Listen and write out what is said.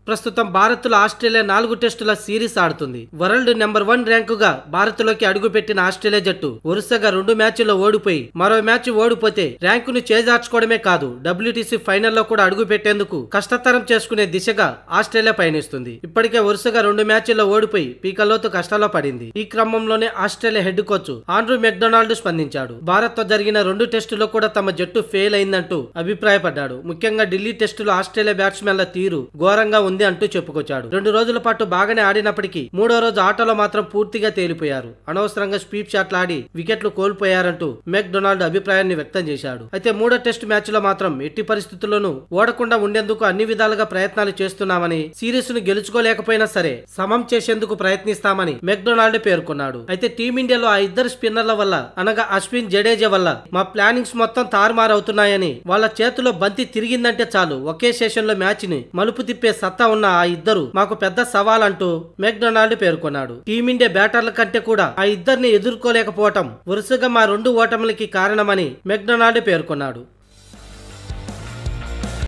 ప్రస్తుతం భారత్లో ఆస్ట్రేలియా నాలుగు టెస్టుల సిరీస్ ఆడుతుంది వరల్డ్ నెంబర్ వన్ ర్యాంకుగా భారత్లోకి అడుగుపెట్టిన ఆస్ట్రేలియా జట్టు వరుసగా రెండు మ్యాచ్ల్లో ఓడిపోయి మరో మ్యాచ్ ఓడిపోతే ర్యాంకును చేజార్చుకోవడమే కాదు డబ్ల్యూటీసీ ఫైనల్లో కూడా అడుగు పెట్టేందుకు కష్టతరం చేసుకునే దిశగా ఆస్ట్రేలియా పయనిస్తుంది ఇప్పటికే వరుసగా రెండు మ్యాచ్ల్లో ఓడిపోయి పీకల్లోతు కష్టాల్లో పడింది ఈ క్రమంలోనే Australia head coach Andrew McDonald స్పందించాడు భారత్ తో జరిగిన రెండు టెస్టులో కూడా తమ జట్టు ఫెయిల్ అయిందంటూ అభిప్రాయపడ్డాడు ముఖ్యంగా ఢిల్లీ టెస్టులో ఆస్ట్రేలియా బ్యాట్స్మెన్ల తీరు ఘోరంగా ఉంది అంటూ చెప్పుకొచ్చాడు రెండు రోజుల పాటు బాగానే ఆడినప్పటికీ మూడో రోజు ఆటలో మాత్రం పూర్తిగా తేలిపోయారు అనవసరంగా స్వీప్ షాట్లు ఆడి వికెట్లు కోల్పోయారంటూ మెక్ డొనాల్డ్ అభిప్రాయాన్ని వ్యక్తం చేశాడు అయితే మూడో టెస్ట్ మ్యాచ్ లో మాత్రం ఎట్టి పరిస్థితుల్లోనూ ఓడకుండా ఉండేందుకు అన్ని విధాలుగా ప్రయత్నాలు చేస్తున్నామని సిరీస్ ను గెలుచుకోలేకపోయినా సరే సమం చేసేందుకు ప్రయత్నిస్తామని మెక్ డొనాల్డ్ పేర్కొన్నాడు అయితే టీమిండియాలో ఆ ఇద్దరు స్పిన్నర్ల వల్ల అనగా అశ్విన్ జడేజా వల్ల మా ప్లానింగ్స్ మొత్తం తారుమారవుతున్నాయని వాళ్ళ చేతిలో బంతి తిరిగిందంటే చాలు ఒకే సెషన్ లో మ్యాచ్ ని మలుపు తిప్పే సత్తా ఉన్న ఆ ఇద్దరు మాకు పెద్ద సవాల్ అంటూ మెక్డొనాల్డ్ పేర్కొన్నాడు టీమిండియా బ్యాటర్ల కంటే కూడా ఆ ఇద్దరిని ఎదుర్కోలేకపోవటం వరుసగా మా రెండు ఓటములకి కారణమని మెక్డొనాల్డ్ పేర్కొన్నాడు